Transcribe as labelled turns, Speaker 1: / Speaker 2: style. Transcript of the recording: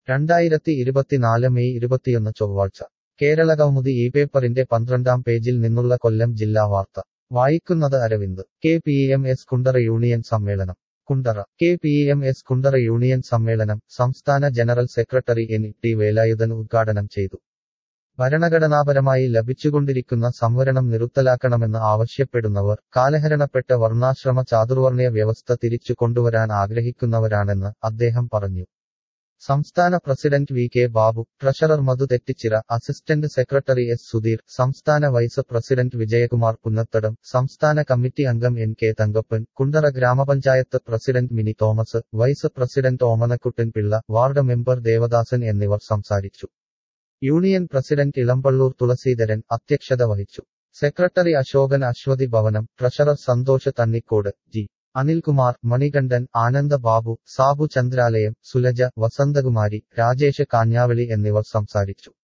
Speaker 1: രണ്ടായിരത്തി ഇരുപത്തിനാല് മെയ് ഇരുപത്തിയൊന്ന് ചൊവ്വാഴ്ച കേരള കൗമുദി ഈ പേപ്പറിന്റെ പന്ത്രണ്ടാം പേജിൽ നിന്നുള്ള കൊല്ലം ജില്ലാ വാർത്ത വായിക്കുന്നത് Aravind K P M S Kundara union സമ്മേളനം Kundara K P M S Kundara union സമ്മേളനം സംസ്ഥാന general secretary N T Velayudhan ഉദ്ഘാടനം ചെയ്തു ഭരണഘടനാപരമായി ലഭിച്ചുകൊണ്ടിരിക്കുന്ന സംവരണം നിർത്തലാക്കണമെന്ന് ആവശ്യപ്പെടുന്നവർ കാലഹരണപ്പെട്ട വർണ്ണാശ്രമ ചാതുർവർണ്ണയ വ്യവസ്ഥ തിരിച്ചു കൊണ്ടുവരാൻ ആഗ്രഹിക്കുന്നവരാണെന്ന് അദ്ദേഹം പറഞ്ഞു സംസ്ഥാന president V K Babu treasurer Madhu Thettichira assistant secretary S Sudheer സംസ്ഥാന വൈസ് പ്രസിഡന്റ് വിജയകുമാർ പുന്നത്തടം സംസ്ഥാന കമ്മിറ്റി അംഗം എൻ കെ തങ്കപ്പൻ കുണ്ടറ ഗ്രാമപഞ്ചായത്ത് president Mini Thomas vice president Omanakuttan Pillai ward member Devadasan എന്നിവർ സംസാരിച്ചു യൂണിയൻ പ്രസിഡന്റ് ഇളമ്പള്ളൂർ തുളസീധരൻ അധ്യക്ഷത വഹിച്ചു secretary Ashokan Aswathy Bhavanam treasurer Santhosh Thannikode G Anilkumar Manikandan Ananda Babu Sabu Chandralayam Sulaja Vasanthakumari Rajesh കാഞ്ഞാവളി എന്നിവർ സംസാരിച്ചു